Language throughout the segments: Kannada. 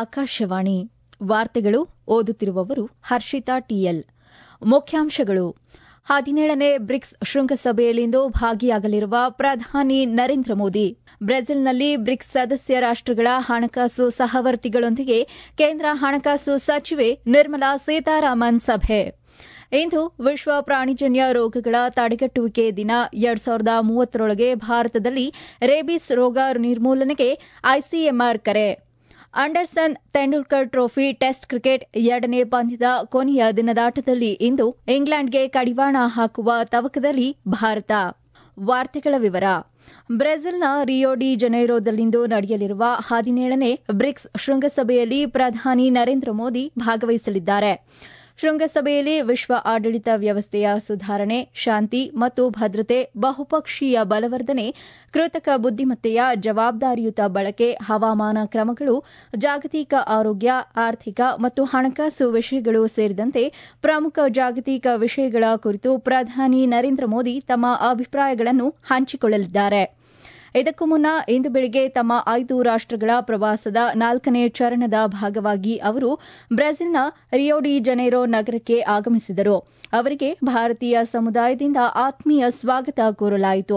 ಆಕಾಶವಾಣಿ ವಾರ್ತೆಗಳು ಓದುತ್ತಿರುವವರು ಹರ್ಷಿತಾ ಟಿಎಲ್ ಮುಖ್ಯಾಂಶಗಳು ಹದಿನೇಳನೇ ಬ್ರಿಕ್ಸ್ ಶೃಂಗಸಭೆಯಲ್ಲಿಂದು ಭಾಗಿಯಾಗಲಿರುವ ಪ್ರಧಾನಿ ನರೇಂದ್ರ ಮೋದಿ ಬ್ರೆಜಿಲ್ನಲ್ಲಿ ಬ್ರಿಕ್ಸ್ ಸದಸ್ಯ ರಾಷ್ಟಗಳ ಹಣಕಾಸು ಸಹವರ್ತಿಗಳೊಂದಿಗೆ ಕೇಂದ್ರ ಹಣಕಾಸು ಸಚಿವೆ ನಿರ್ಮಲಾ ಸೀತಾರಾಮನ್ ಸಭೆ ಇಂದು ವಿಶ್ವ ಪ್ರಾಣಿಜನ್ಯ ರೋಗಗಳ ತಡೆಗಟ್ಟುವಿಕೆ ದಿನ ಎರಡ್ ಸಾವಿರದ ಮೂವತ್ತರೊಳಗೆ ಭಾರತದಲ್ಲಿ ರೇಬಿಸ್ ರೋಗ ನಿರ್ಮೂಲನೆಗೆ ಐಸಿಎಂಆರ್ ಕರೆ Anderson Tendulkar trophy test cricket ಎರಡನೇ ಪಂದ್ಯದ ಕೊನೆಯ ದಿನದಾಟದಲ್ಲಿ ಇಂದು ಇಂಗ್ಲೆಂಡ್ಗೆ ಕಡಿವಾಣ ಹಾಕುವ ತವಕದಲ್ಲಿ ಭಾರತ ವಾರ್ತೆಗಳ ವಿವರ ಬ್ರೆಜಿಲ್ನ ರಿಯೋ ಡಿ ಜನೈರೋದಲ್ಲಿಂದು ನಡೆಯಲಿರುವ ಹದಿನೇಳನೇ ಬ್ರಿಕ್ಸ್ ಶೃಂಗಸಭೆಯಲ್ಲಿ ಪ್ರಧಾನಿ ನರೇಂದ್ರ ಮೋದಿ ಭಾಗವಹಿಸಲಿದ್ದಾರೆ ಶೃಂಗಸಭೆಯಲ್ಲಿ ವಿಶ್ವ ಆಡಳಿತ ವ್ಯವಸ್ಥೆಯ ಸುಧಾರಣೆ ಶಾಂತಿ ಮತ್ತು ಭದ್ರತೆ ಬಹುಪಕ್ಷೀಯ ಬಲವರ್ಧನೆ ಕೃತಕ ಬುದ್ದಿಮತ್ತೆಯ ಜವಾಬ್ದಾರಿಯುತ ಬಳಕೆ ಹವಾಮಾನ ಕ್ರಮಗಳು ಜಾಗತಿಕ ಆರೋಗ್ಯ ಆರ್ಥಿಕ ಮತ್ತು ಹಣಕಾಸು ವಿಷಯಗಳು ಸೇರಿದಂತೆ ಪ್ರಮುಖ ಜಾಗತಿಕ ವಿಷಯಗಳ ಕುರಿತು ಪ್ರಧಾನಿ ನರೇಂದ್ರ ಮೋದಿ ತಮ್ಮ ಅಭಿಪ್ರಾಯಗಳನ್ನು ಹಂಚಿಕೊಳ್ಳಲಿದ್ದಾರೆ ಇದಕ್ಕೂ ಮುನ್ನ ಇಂದು ಬೆಳಗ್ಗೆ ತಮ್ಮ ಐದು ರಾಷ್ಟಗಳ ಪ್ರವಾಸದ ನಾಲ್ಕನೇ ಚರಣದ ಭಾಗವಾಗಿ ಅವರು ಬ್ರೆಜಿಲ್ನ ರಿಯೋ ಡಿ ಜನೈರೋ ನಗರಕ್ಕೆ ಆಗಮಿಸಿದರು ಅವರಿಗೆ ಭಾರತೀಯ ಸಮುದಾಯದಿಂದ ಆತ್ಮೀಯ ಸ್ವಾಗತ ಕೋರಲಾಯಿತು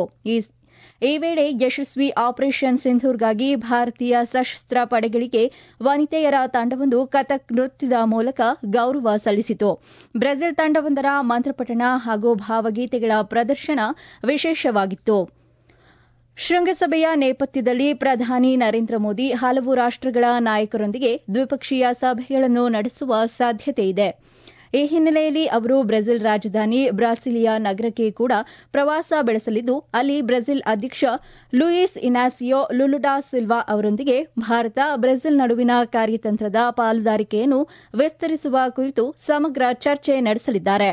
ಈ ವೇಳೆ ಯಶಸ್ವಿ ಆಪರೇಷನ್ ಸಿಂಧೂರ್ಗಾಗಿ ಭಾರತೀಯ ಸಶಸ್ತ್ರ ಪಡೆಗಳಿಗೆ ವನಿತೆಯರ ತಂಡವೊಂದು ಕಥಕ್ ನೃತ್ಯದ ಮೂಲಕ ಗೌರವ ಸಲ್ಲಿಸಿತು ಬ್ರೆಜಿಲ್ ತಂಡವೊಂದರ ಮಂತ್ರಪಠಣ ಹಾಗೂ ಭಾವಗೀತೆಗಳ ಪ್ರದರ್ಶನ ವಿಶೇಷವಾಗಿತ್ತು ಶೃಂಗಸಭೆಯ ನೇಪಥ್ಯದಲ್ಲಿ ಪ್ರಧಾನಿ ನರೇಂದ್ರ ಮೋದಿ ಹಲವು ರಾಷ್ಟಗಳ ನಾಯಕರೊಂದಿಗೆ ದ್ವಿಪಕ್ಷೀಯ ಸಭೆಗಳನ್ನು ನಡೆಸುವ ಸಾಧ್ಯತೆಯಿದೆ ಈ ಹಿನ್ನೆಲೆಯಲ್ಲಿ ಅವರು ಬ್ರೆಜಿಲ್ ರಾಜಧಾನಿ ಬ್ರಾಸಿಲಿಯಾ ನಗರಕ್ಕೆ ಕೂಡ ಪ್ರವಾಸ ಬೆಳೆಸಲಿದ್ದು ಅಲ್ಲಿ ಬ್ರೆಜಿಲ್ ಅಧ್ಯಕ್ಷ ಲೂಯಿಸ್ ಇನಾಸಿಯೋ ಲುಲುಡಾ ಸಿಲ್ವಾ ಅವರೊಂದಿಗೆ ಭಾರತ ಬ್ರೆಜಿಲ್ ನಡುವಿನ ಕಾರ್ಯತಂತ್ರದ ಪಾಲುದಾರಿಕೆಯನ್ನು ವಿಸ್ತರಿಸುವ ಕುರಿತು ಸಮಗ್ರ ಚರ್ಚೆ ನಡೆಸಲಿದ್ದಾರೆ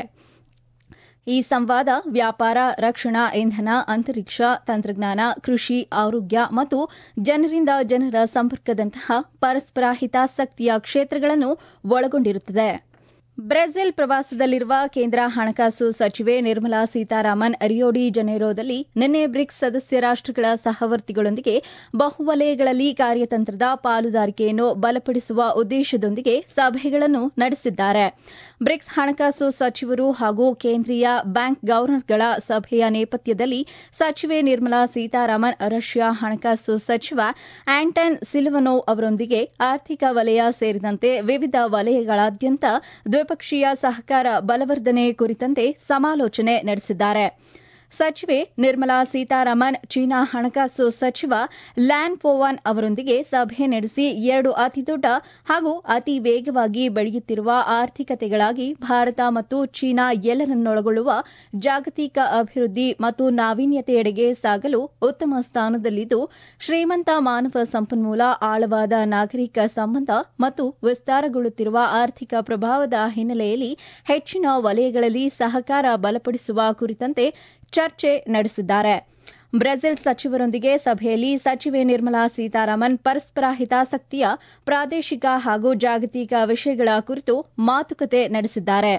ಈ ಸಂವಾದ ವ್ಯಾಪಾರ ರಕ್ಷಣಾ ಇಂಧನ ಅಂತರಿಕ್ಷ ತಂತ್ರಜ್ಞಾನ ಕೃಷಿ ಆರೋಗ್ಯ ಮತ್ತು ಜನರಿಂದ ಜನರ ಸಂಪರ್ಕದಂತಹ ಪರಸ್ಪರ ಹಿತಾಸಕ್ತಿಯ ಕ್ಷೇತ್ರಗಳನ್ನು ಒಳಗೊಂಡಿರುತ್ತದೆ ಬ್ರೆಜಿಲ್ ಪ್ರವಾಸದಲ್ಲಿರುವ ಕೇಂದ್ರ ಹಣಕಾಸು ಸಚಿವೆ ನಿರ್ಮಲಾ ಸೀತಾರಾಮನ್ ರಿಯೋ ಡಿ ಜನೈರೋದಲ್ಲಿ ನಿನ್ನೆ ಬ್ರಿಕ್ಸ್ ಸದಸ್ಯ ರಾಷ್ಟಗಳ ಸಹವರ್ತಿಗಳೊಂದಿಗೆ ಬಹುವಲಯಗಳಲ್ಲಿ ಕಾರ್ಯತಂತ್ರದ ಪಾಲುದಾರಿಕೆಯನ್ನು ಬಲಪಡಿಸುವ ಉದ್ದೇಶದೊಂದಿಗೆ ಸಭೆಗಳನ್ನು ನಡೆಸಿದ್ದಾರೆ ಬ್ರಿಕ್ಸ್ ಹಣಕಾಸು ಸಚಿವರು ಹಾಗೂ ಕೇಂದ್ರೀಯ ಬ್ಯಾಂಕ್ ಗವರ್ನರ್ಗಳ ಸಭೆಯ ನೇಪಥ್ಯದಲ್ಲಿ ಸಚಿವೆ ನಿರ್ಮಲಾ ಸೀತಾರಾಮನ್ ರಷ್ಯಾ ಹಣಕಾಸು ಸಚಿವ ಆಂಟನ್ ಸಿಲ್ವನೋವ್ ಅವರೊಂದಿಗೆ ಆರ್ಥಿಕ ವಲಯ ಸೇರಿದಂತೆ ವಿವಿಧ ವಲಯಗಳಾದ್ಯಂತ ದ್ವಿಪಕ್ಷೀಯ ಸಹಕಾರ ಬಲವರ್ಧನೆ ಕುರಿತಂತೆ ಸಮಾಲೋಚನೆ ನಡೆಸಿದ್ದಾರೆ ಸಚಿವೆ ನಿರ್ಮಲಾ ಸೀತಾರಾಮನ್ ಚೀನಾ ಹಣಕಾಸು ಸಚಿವ ಲ್ಯಾನ್ ಪೋವಾನ್ ಅವರೊಂದಿಗೆ ಸಭೆ ನಡೆಸಿ ಎರಡು ಅತಿದೊಡ್ಡ ಹಾಗೂ ಅತಿ ವೇಗವಾಗಿ ಬೆಳೆಯುತ್ತಿರುವ ಆರ್ಥಿಕತೆಗಳಾಗಿ ಭಾರತ ಮತ್ತು ಚೀನಾ ಎಲ್ಲರನ್ನೊಳಗೊಳ್ಳುವ ಜಾಗತಿಕ ಅಭಿವೃದ್ಧಿ ಮತ್ತು ನಾವೀನ್ಯತೆಯೆಡೆಗೆ ಸಾಗಲು ಉತ್ತಮ ಸ್ಥಾನದಲ್ಲಿದ್ದು ಶ್ರೀಮಂತ ಮಾನವ ಸಂಪನ್ಮೂಲ ಆಳವಾದ ನಾಗರಿಕ ಸಂಬಂಧ ಮತ್ತು ವಿಸ್ತಾರಗೊಳ್ಳುತ್ತಿರುವ ಆರ್ಥಿಕ ಪ್ರಭಾವದ ಹಿನ್ನೆಲೆಯಲ್ಲಿ ಹೆಚ್ಚಿನ ವಲಯಗಳಲ್ಲಿ ಸಹಕಾರ ಬಲಪಡಿಸುವ ಕುರಿತಂತೆ ಚರ್ಚೆ ನಡೆಸಿದ್ದಾರೆ ಬ್ರೆಜಿಲ್ ಸಚಿವರೊಂದಿಗೆ ಸಭೆಯಲ್ಲಿ ಸಚಿವೆ ನಿರ್ಮಲಾ ಸೀತಾರಾಮನ್ ಪರಸ್ಪರ ಹಿತಾಸಕ್ತಿಯ ಪ್ರಾದೇಶಿಕ ಹಾಗೂ ಜಾಗತಿಕ ವಿಷಯಗಳ ಕುರಿತು ಮಾತುಕತೆ ನಡೆಸಿದ್ದಾರೆ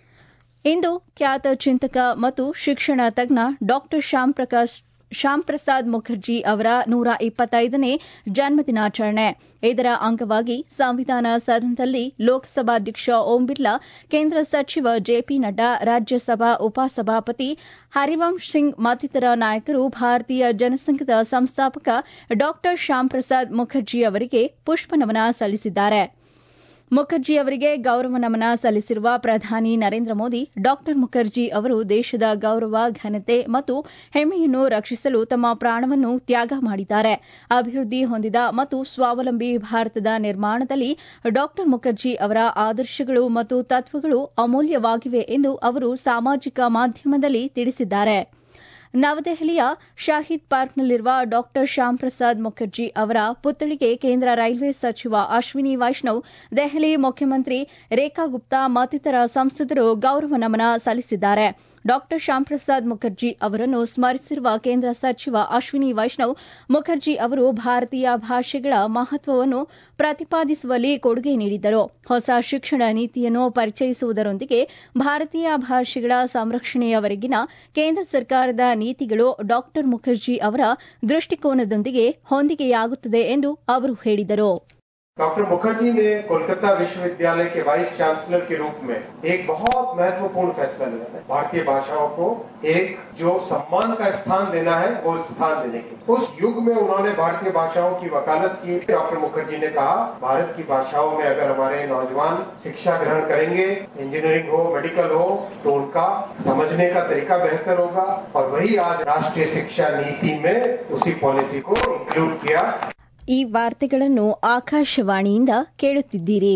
ಇಂದು ಖ್ಯಾತ ಚಿಂತಕ ಮತ್ತು ಶಿಕ್ಷಣ ತಜ್ಞ ಡಾ ಶ್ಯಾಮ್ ಪ್ರಕಾಶ್ ಶ್ಯಾಮ್ ಪ್ರಸಾದ್ ಮುಖರ್ಜಿ ಅವರ ನೂರ ಇಪ್ಪತ್ತೈದನೇ ಜನ್ಮದಿನಾಚರಣೆ ಇದರ ಅಂಗವಾಗಿ ಸಂವಿಧಾನ ಸದನದಲ್ಲಿ ಲೋಕಸಭಾಧ್ಯಕ್ಷ ಓಂ ಬಿರ್ಲಾ ಕೇಂದ್ರ ಸಚಿವ ಜೆಪಿ ನಡ್ಡಾ ರಾಜ್ಯಸಭಾ ಉಪಸಭಾಪತಿ ಹರಿವಂಶ್ ಸಿಂಗ್ ಮತ್ತಿತರ ನಾಯಕರು ಭಾರತೀಯ ಜನಸಂಘದ ಸಂಸ್ಥಾಪಕ ಡಾ ಶ್ಯಾಮ್ ಪ್ರಸಾದ್ ಮುಖರ್ಜಿ ಅವರಿಗೆ ಪುಷ್ಪನಮನ ಸಲ್ಲಿಸಿದ್ದಾರೆ ಮುಖರ್ಜಿ ಅವರಿಗೆ ಗೌರವ ನಮನ ಸಲ್ಲಿಸಿರುವ ಪ್ರಧಾನಿ ನರೇಂದ್ರ ಮೋದಿ ಡಾ ಮುಖರ್ಜಿ ಅವರು ದೇಶದ ಗೌರವ ಘನತೆ ಮತ್ತು ಹೆಮ್ಮೆಯನ್ನು ರಕ್ಷಿಸಲು ತಮ್ಮ ಪ್ರಾಣವನ್ನು ತ್ಯಾಗ ಮಾಡಿದ್ದಾರೆ ಅಭಿವೃದ್ಧಿ ಹೊಂದಿದ ಮತ್ತು ಸ್ವಾವಲಂಬಿ ಭಾರತದ ನಿರ್ಮಾಣದಲ್ಲಿ ಡಾ ಮುಖರ್ಜಿ ಅವರ ಆದರ್ಶಗಳು ಮತ್ತು ತತ್ವಗಳು ಅಮೂಲ್ಯವಾಗಿವೆ ಎಂದು ಅವರು ಸಾಮಾಜಿಕ ಮಾಧ್ಯಮದಲ್ಲಿ ತಿಳಿಸಿದ್ದಾರೆ ನವದೆಹಲಿಯ ಶಾಹೀದ್ ಪಾರ್ಕ್ನಲ್ಲಿರುವ ಡಾ ಶ್ಯಾಮ್ ಪ್ರಸಾದ್ ಮುಖರ್ಜಿ ಅವರ ಪುತ್ಥಳಿಗೆ ಕೇಂದ್ರ ರೈಲ್ವೆ ಸಚಿವ ಅಶ್ವಿನಿ ವೈಷ್ಣವ್ ದೆಹಲಿ ಮುಖ್ಯಮಂತ್ರಿ ರೇಖಾ ಗುಪ್ತಾ ಮತ್ತಿತರ ಸಂಸದರು ಗೌರವ ನಮನ ಸಲ್ಲಿಸಿದ್ದಾರೆ ಡಾ ಶ್ಯಾಮ್ ಪ್ರಸಾದ್ ಮುಖರ್ಜಿ ಅವರನ್ನು ಸ್ಮರಿಸಿರುವ ಕೇಂದ್ರ ಸಚಿವ ಅಶ್ವಿನಿ ವೈಷ್ಣವ್ ಮುಖರ್ಜಿ ಅವರು ಭಾರತೀಯ ಭಾಷೆಗಳ ಮಹತ್ವವನ್ನು ಪ್ರತಿಪಾದಿಸುವಲ್ಲಿ ಕೊಡುಗೆ ನೀಡಿದ್ದರು ಹೊಸ ಶಿಕ್ಷಣ ನೀತಿಯನ್ನು ಪರಿಚಯಿಸುವುದರೊಂದಿಗೆ ಭಾರತೀಯ ಭಾಷೆಗಳ ಸಂರಕ್ಷಣೆಯವರೆಗಿನ ಕೇಂದ್ರ ಸರ್ಕಾರದ ನೀತಿಗಳು ಡಾ ಮುಖರ್ಜಿ ಅವರ ದೃಷ್ಟಿಕೋನದೊಂದಿಗೆ ಹೊಂದಿಕೆಯಾಗುತ್ತದೆ ಎಂದು ಅವರು ಹೇಳಿದರು डॉक्टर मुखर्जी ने कोलकाता विश्वविद्यालय के वाइस चांसलर के रूप में एक बहुत महत्वपूर्ण फैसला लिया है भारतीय भाषाओं को एक जो सम्मान का स्थान देना है वो स्थान देने की उस युग में उन्होंने भारतीय भाषाओं की वकालत की डॉक्टर मुखर्जी ने कहा भारत की भाषाओं में अगर हमारे नौजवान शिक्षा ग्रहण करेंगे इंजीनियरिंग हो मेडिकल हो तो उनका समझने का तरीका बेहतर होगा और वही आज राष्ट्रीय शिक्षा नीति में उसी पॉलिसी को इंक्लूड किया ಈ ವಾರ್ತೆಗಳನ್ನು ಆಕಾಶವಾಣಿಯಿಂದ ಕೇಳುತ್ತಿದ್ದೀರಿ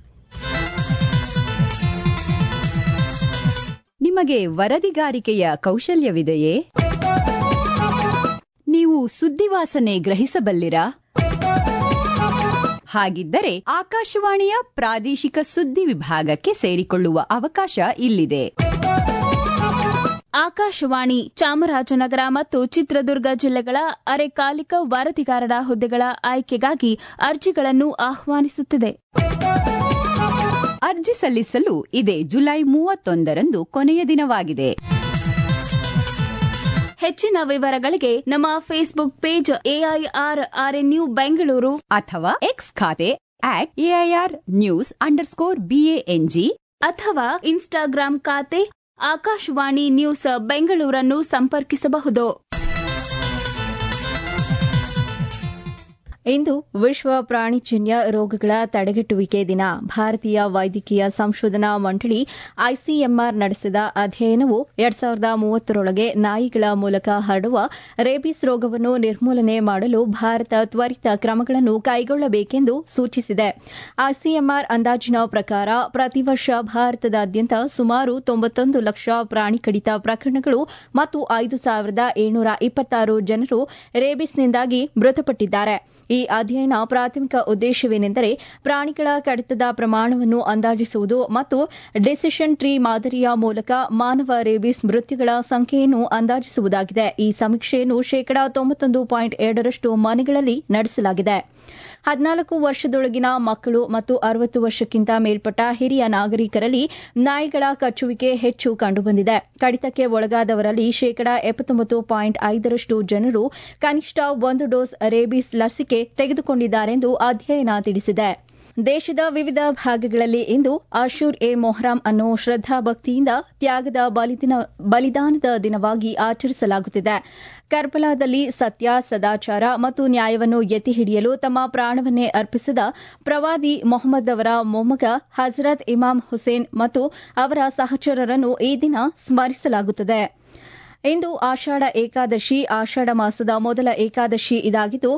ನಿಮಗೆ ವರದಿಗಾರಿಕೆಯ ಕೌಶಲ್ಯವಿದೆಯೇ ನೀವು ಸುದ್ದಿವಾಸನೆ ಗ್ರಹಿಸಬಲ್ಲಿರಾ ಹಾಗಿದ್ದರೆ ಆಕಾಶವಾಣಿಯ ಪ್ರಾದೇಶಿಕ ಸುದ್ದಿ ವಿಭಾಗಕ್ಕೆ ಸೇರಿಕೊಳ್ಳುವ ಅವಕಾಶ ಇಲ್ಲಿದೆ ಆಕಾಶವಾಣಿ ಚಾಮರಾಜನಗರ ಮತ್ತು ಚಿತ್ರದುರ್ಗ ಜಿಲ್ಲೆಗಳ ಅರೆಕಾಲಿಕ ವರದಿಗಾರರ ಹುದ್ದೆಗಳ ಆಯ್ಕೆಗಾಗಿ ಅರ್ಜಿಗಳನ್ನು ಆಹ್ವಾನಿಸುತ್ತಿದೆ ಅರ್ಜಿ ಸಲ್ಲಿಸಲು ಇದೇ ಜುಲೈ ಮೂವತ್ತೊಂದರಂದು ಕೊನೆಯ ದಿನವಾಗಿದೆ ಹೆಚ್ಚಿನ ವಿವರಗಳಿಗೆ ನಮ್ಮ Facebook page AIR RNU Bengaluru ಅಥವಾ ಎಕ್ಸ್ ಖಾತೆ at AIR news underscore BANG ಅಥವಾ ಇನ್ಸ್ಟಾಗ್ರಾಂ ಖಾತೆ ಆಕಾಶವಾಣಿ ನ್ಯೂಸ್ ಬೆಂಗಳೂರನ್ನು ಸಂಪರ್ಕಿಸಬಹುದು ಇಂದು ವಿಶ್ವ ಪ್ರಾಣಿಜನ್ಯ ರೋಗಗಳ ತಡೆಗಟ್ಟುವಿಕೆ ದಿನ ಭಾರತೀಯ ವೈದ್ಯಕೀಯ ಸಂಶೋಧನಾ ಮಂಡಳಿ ಐಸಿಎಂಆರ್ ನಡೆಸಿದ ಅಧ್ಯಯನವು ಎರಡ್ ಸಾವಿರದ ಮೂವತ್ತರೊಳಗೆ ನಾಯಿಗಳ ಮೂಲಕ ಹರಡುವ ರೇಬಿಸ್ ರೋಗವನ್ನು ನಿರ್ಮೂಲನೆ ಮಾಡಲು ಭಾರತ ತ್ವರಿತ ಕ್ರಮಗಳನ್ನು ಕೈಗೊಳ್ಳಬೇಕೆಂದು ಸೂಚಿಸಿದೆ ಐಸಿಎಂಆರ್ ಅಂದಾಜಿನ ಪ್ರಕಾರ ಪ್ರತಿ ವರ್ಷ ಭಾರತದಾದ್ಯಂತ ಸುಮಾರು ತೊಂಬತ್ತೊಂದು ಲಕ್ಷ ಪ್ರಾಣಿ ಕಡಿತ ಪ್ರಕರಣಗಳು ಮತ್ತು ಐದು ಸಾವಿರದ ಏಳ್ನೂರ ಇಪ್ಪತ್ತಾರು ಜನರು ರೇಬಿಸ್ನಿಂದಾಗಿ ಮೃತಪಟ್ಟಿದ್ದಾರೆ ಈ ಅಧ್ಯಯನ ಪ್ರಾಥಮಿಕ ಉದ್ದೇಶವೇನೆಂದರೆ ಪ್ರಾಣಿಗಳ ಕಡಿತದ ಪ್ರಮಾಣವನ್ನು ಅಂದಾಜಿಸುವುದು ಮತ್ತು ಡಿಸಿಷನ್ ಟ್ರೀ ಮಾದರಿಯ ಮೂಲಕ ಮಾನವ ರೇಬಿಸ್ ಮೃತ್ಯುಗಳ ಸಂಖ್ಯೆಯನ್ನು ಅಂದಾಜಿಸುವುದಾಗಿದೆ ಈ ಸಮೀಕ್ಷೆಯನ್ನು ಶೇಕಡಾ ತೊಂಬತ್ತೊಂದು ಪಾಯಿಂಟ್ ಎರಡರಷ್ಟು ಮನೆಗಳಲ್ಲಿ ನಡೆಸಲಾಗಿದೆ ಹದಿನಾಲ್ಕು ವರ್ಷದೊಳಗಿನ ಮಕ್ಕಳು ಮತ್ತು ಅರವತ್ತು ವರ್ಷಕ್ಕಿಂತ ಮೇಲ್ಪಟ್ಟ ಹಿರಿಯ ನಾಗರಿಕರಲ್ಲಿ ನಾಯಿಗಳ ಕಚ್ಚುವಿಕೆ ಹೆಚ್ಚು ಕಂಡುಬಂದಿದೆ ಕಡಿತಕ್ಕೆ ಒಳಗಾದವರಲ್ಲಿ ಶೇಕಡಾ ಎಪ್ಪತ್ತೊಂಬತ್ತು ಪಾಯಿಂಟ್ ಐದರಷ್ಟು ಜನರು ಕನಿಷ್ಠ ಒಂದು ಡೋಸ್ ರೇಬಿಸ್ ಲಸಿಕೆ ತೆಗೆದುಕೊಂಡಿದ್ದಾರೆಂದು ಅಧ್ಯಯನ ತಿಳಿಸಿದೆ ದೇಶದ ವಿವಿಧ ಭಾಗಗಳಲ್ಲಿ ಇಂದು ಅಶೂರ್ ಎ ಮೊಹರಾಂ ಅನ್ನು ಶ್ರದ್ದಾಭಕ್ತಿಯಿಂದ ತ್ಯಾಗದ ಬಲಿದಾನದ ದಿನವಾಗಿ ಆಚರಿಸಲಾಗುತ್ತಿದೆ ಕರ್ಬಲಾದಲ್ಲಿ ಸತ್ಯ ಸದಾಚಾರ ಮತ್ತು ನ್ಯಾಯವನ್ನು ಎತ್ತಿ ಹಿಡಿಯಲು ತಮ್ಮ ಪ್ರಾಣವನ್ನೇ ಅರ್ಪಿಸಿದ ಪ್ರವಾದಿ ಮೊಹಮ್ಮದ್ ಅವರ ಮೊಮ್ಮಗ ಹಜರತ್ ಇಮಾಮ್ ಹುಸೇನ್ ಮತ್ತು ಅವರ ಸಹಚರರನ್ನು ಈ ದಿನ ಸ್ಮರಿಸಲಾಗುತ್ತದೆ ಇಂದು ಆಷಾಢ ಏಕಾದಶಿ ಆಷಾಢ ಮಾಸದ ಮೊದಲ ಏಕಾದಶಿ ಇದಾಗಿದ್ದು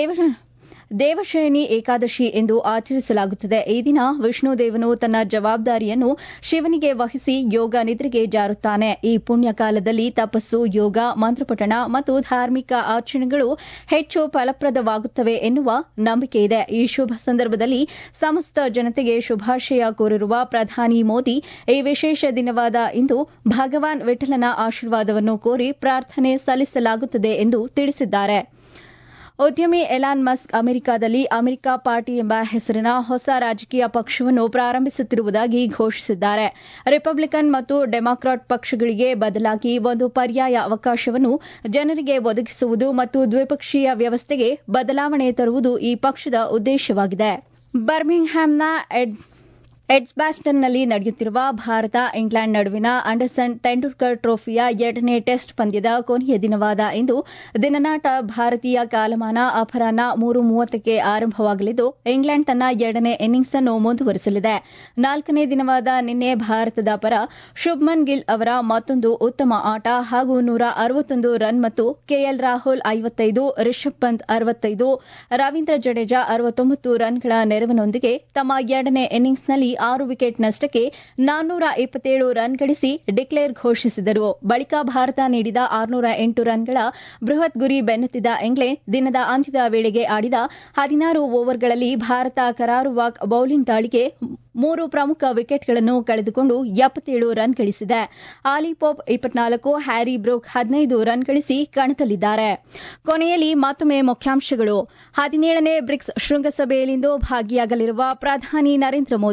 ದೇವಶಯನಿ ಏಕಾದಶಿ ಎಂದು ಆಚರಿಸಲಾಗುತ್ತದೆ ಈ ದಿನ ವಿಷ್ಣುದೇವನು ತನ್ನ ಜವಾಬ್ದಾರಿಯನ್ನು ಶಿವನಿಗೆ ವಹಿಸಿ ಯೋಗ ನಿದ್ರೆಗೆ ಜಾರುತ್ತಾನೆ ಈ ಪುಣ್ಯ ಕಾಲದಲ್ಲಿ ತಪಸ್ಸು ಯೋಗ ಮಂತ್ರಪಠಣ ಮತ್ತು ಧಾರ್ಮಿಕ ಆಚರಣೆಗಳು ಹೆಚ್ಚು ಫಲಪ್ರದವಾಗುತ್ತವೆ ಎನ್ನುವ ನಂಬಿಕೆಯಿದೆ ಈ ಶುಭ ಸಂದರ್ಭದಲ್ಲಿ ಸಮಸ್ತ ಜನತೆಗೆ ಶುಭಾಶಯ ಕೋರಿರುವ ಪ್ರಧಾನಿ ಮೋದಿ ಈ ವಿಶೇಷ ದಿನವಾದ ಇಂದು ಭಗವಾನ್ ವಿಠಲನ ಆಶೀರ್ವಾದವನ್ನು ಕೋರಿ ಪ್ರಾರ್ಥನೆ ಸಲ್ಲಿಸಲಾಗುತ್ತದೆ ಎಂದು ತಿಳಿಸಿದ್ದಾರೆ ಉದ್ಯಮಿ ಎಲಾನ್ ಮಸ್ಕ್ ಅಮೆರಿಕದಲ್ಲಿ ಅಮೆರಿಕ ಪಾರ್ಟಿ ಎಂಬ ಹೆಸರಿನ ಹೊಸ ರಾಜಕೀಯ ಪಕ್ಷವನ್ನು ಪ್ರಾರಂಭಿಸುತ್ತಿರುವುದಾಗಿ ಘೋಷಿಸಿದ್ದಾರೆ ರಿಪಬ್ಲಿಕನ್ ಮತ್ತು ಡೆಮಾಕ್ರಾಟ್ ಪಕ್ಷಗಳಿಗೆ ಬದಲಾಗಿ ಒಂದು ಪರ್ಯಾಯ ಅವಕಾಶವನ್ನು ಜನರಿಗೆ ಒದಗಿಸುವುದು ಮತ್ತು ದ್ವಿಪಕ್ಷೀಯ ವ್ಯವಸ್ಥೆಗೆ ಬದಲಾವಣೆ ತರುವುದು ಈ ಪಕ್ಷದ ಉದ್ದೇಶವಾಗಿದೆ ಬರ್ಮಿಂಗ್ಹ್ಯಾಮ್ನ ಎಡ್ಜ್ಬ್ಯಾಸ್ಟನ್ನಲ್ಲಿ ನಡೆಯುತ್ತಿರುವ ಭಾರತ ಇಂಗ್ಲೆಂಡ್ ನಡುವಿನ ಅಂಡರ್ಸನ್ ತೆಂಡೂಲ್ಕರ್ ಟ್ರೋಫಿಯ ಎರಡನೇ ಟೆಸ್ಟ್ ಪಂದ್ಯದ ಕೊನೆಯ ದಿನವಾದ ಇಂದು ದಿನನಾಟ ಭಾರತೀಯ ಕಾಲಮಾನ ಅಪರಾಹ್ನ ಮೂರು ಮೂವತ್ತಕ್ಕೆ ಆರಂಭವಾಗಲಿದ್ದು ಇಂಗ್ಲೆಂಡ್ ತನ್ನ ಎರಡನೇ ಇನ್ನಿಂಗ್ಸ್ ಅನ್ನು ಮುಂದುವರೆಸಲಿದೆ ನಾಲ್ಕನೇ ದಿನವಾದ ನಿನ್ನೆ ಭಾರತದ ಪರ ಶುಭ್ಮನ್ ಗಿಲ್ ಅವರ ಮತ್ತೊಂದು ಉತ್ತಮ ಆಟ ಹಾಗೂ ನೂರ ಅರವತ್ತೊಂದು ರನ್ ಮತ್ತು ಕೆಎಲ್ ರಾಹುಲ್ ಐವತ್ತೈದು ರಿಷಬ್ ಪಂತ್ ಅರವತ್ತೈದು ರವೀಂದ್ರ ಜಡೇಜಾ ಅರವತ್ತೊಂಬತ್ತು ರನ್ಗಳ ನೆರವಿನೊಂದಿಗೆ ತಮ್ಮ ಎರಡನೇ ಇನ್ನಿಂಗ್ಸ್ನಲ್ಲಿ ಆರು ವಿಕೆಟ್ ನಷ್ಟಕ್ಕೆ ನಾನ್ನೂರ ಇಪ್ಪತ್ತೇಳು ರನ್ ಗಳಿಸಿ ಡಿಕ್ಲೇರ್ ಘೋಷಿಸಿದರು ಬಳಿಕ ಭಾರತ ನೀಡಿದ ಆರುನೂರ ಎಂಟು ರನ್ಗಳ ಬೃಹತ್ ಗುರಿ ಬೆನ್ನತ್ತಿದ ಇಂಗ್ಲೆಂಡ್ ದಿನದ ಅಂತ್ಯದ ವೇಳೆಗೆ ಆಡಿದ ಹದಿನಾರು ಓವರ್ಗಳಲ್ಲಿ ಭಾರತ ಕರಾರುವಾಕ್ ಬೌಲಿಂಗ್ ದಾಳಿಗೆ ಮೂರು ಪ್ರಮುಖ ವಿಕೆಟ್ಗಳನ್ನು ಕಳೆದುಕೊಂಡು ಎಪ್ಪತ್ತೇಳು ರನ್ ಗಳಿಸಿದೆ ಆಲಿಪೋಪ್ ಇಪ್ಪತ್ನಾಲ್ಕು ಹ್ಯಾರಿ ಬ್ರೂಕ್ ಹದಿನೈದು ರನ್ ಗಳಿಸಿ ಕಣದಲ್ಲಿದ್ದಾರೆ ಕೊನೆಯಲ್ಲಿ ಮತ್ತೊಮ್ಮೆ ಮುಖ್ಯಾಂಶಗಳು ಹದಿನೇಳನೇ ಬ್ರಿಕ್ಸ್ ಶೃಂಗಸಭೆಯಲ್ಲಿಂದು ಭಾಗಿಯಾಗಲಿರುವ ಪ್ರಧಾನಿ ನರೇಂದ್ರ ಮೋದಿ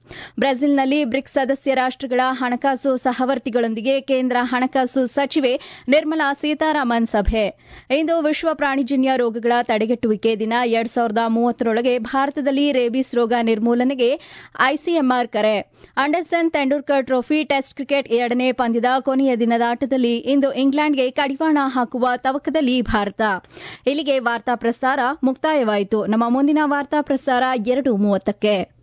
ಬ್ರೆಜಿಲ್ನಲ್ಲಿ ಬ್ರಿಕ್ಸ್ ಸದಸ್ಯ ರಾಷ್ಟಗಳ ಹಣಕಾಸು ಸಹವರ್ತಿಗಳೊಂದಿಗೆ ಕೇಂದ್ರ ಹಣಕಾಸು ಸಚಿವೆ ನಿರ್ಮಲಾ ಸೀತಾರಾಮನ್ ಸಭೆ ಇಂದು ವಿಶ್ವ ಪ್ರಾಣಿಜನ್ಯ ರೋಗಗಳ ತಡೆಗಟ್ಟುವಿಕೆ ದಿನ ಎರಡ್ ಸಾವಿರದ ಮೂವತ್ತರೊಳಗೆ ಭಾರತದಲ್ಲಿ ರೇಬಿಸ್ ರೋಗ ನಿರ್ಮೂಲನೆಗೆ ಐಸಿಎಂಆರ್ ಕರೆ Anderson Tendulkar trophy test cricket ಎರಡನೇ ಪಂದ್ಯದ ಕೊನೆಯ ದಿನದ ಆಟದಲ್ಲಿ ಇಂದು ಇಂಗ್ಲೆಂಡ್ಗೆ ಕಡಿವಾಣ ಹಾಕುವ ತವಕದಲ್ಲಿ ಭಾರತ ಇಲ್ಲಿಗೆ ವಾರ್ತಾ ಪ್ರಸಾರ ಮುಕ್ತಾಯವಾಯಿತು ನಮ್ಮ ಮುಂದಿನ ವಾರ್ತಾ ಪ್ರಸಾರ ಎರಡು ಮೂವತ್ತಕ್ಕೆ